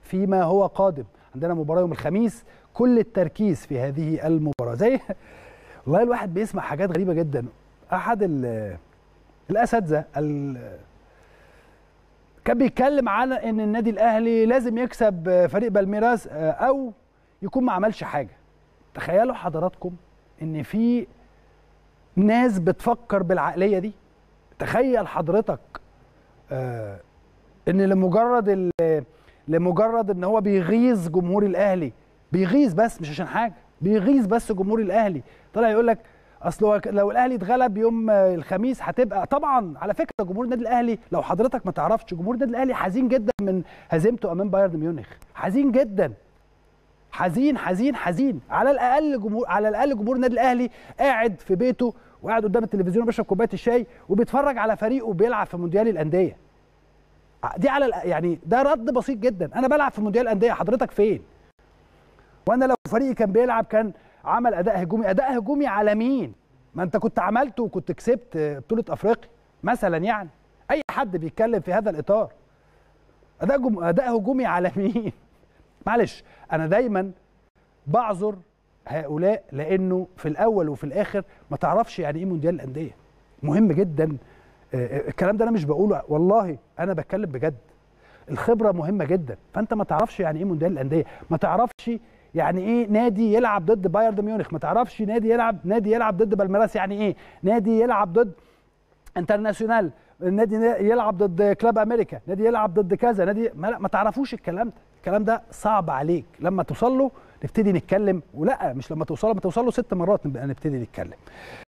فيما هو قادم عندنا مباراه يوم الخميس كل التركيز في هذه المباراه زي والله الواحد بيسمع حاجات غريبه جدا احد ال- الاساتذه ال- كان بيتكلم على ان النادي الاهلي لازم يكسب فريق بالميراس او يكون ما عملش حاجه تخيلوا حضراتكم ان في ناس بتفكر بالعقليه دي تخيل حضرتك آه، ان لمجرد ال- لمجرد ان هو بيغيظ جمهور الاهلي بيغيظ بس مش عشان حاجه بيغيظ بس جمهور الاهلي طلع يقول لك اصل هو ك- لو الاهلي اتغلب يوم آه، الخميس هتبقى طبعا على فكره جمهور النادي الاهلي لو حضرتك ما تعرفش جمهور النادي الاهلي حزين جدا من هزيمته امام بايرن ميونخ حزين جدا حزين حزين حزين على الاقل جمهور على الاقل جمهور النادي الاهلي قاعد في بيته وقاعد قدام التلفزيون وبيشرب كوبايه الشاي وبيتفرج على فريقه بيلعب في مونديال الانديه دي على الأ- يعني ده رد بسيط جدا انا بلعب في مونديال الانديه حضرتك فين وانا لو فريقي كان بيلعب كان عمل اداء هجومي اداء هجومي على مين ما انت كنت عملته وكنت كسبت بطوله افريقيا مثلا يعني اي حد بيتكلم في هذا الاطار اداء جم... اداء هجومي على مين معلش انا دايما بعذر هؤلاء لانه في الاول وفي الاخر ما تعرفش يعني ايه مونديال الانديه مهم جدا آه، الكلام ده انا مش بقوله والله انا بتكلم بجد الخبره مهمه جدا فانت ما تعرفش يعني ايه مونديال الانديه ما تعرفش يعني ايه نادي يلعب ضد بايرن ميونخ ما تعرفش نادي يلعب نادي يلعب ضد بالميراس يعني ايه نادي يلعب ضد انترناسيونال نادي يلعب ضد كلاب امريكا نادي يلعب ضد كذا نادي ما, لا ما تعرفوش الكلام ده الكلام ده صعب عليك لما توصل له نبتدي نتكلم ولا مش لما توصل له لما توصل له ست مرات نبقى نبتدي نتكلم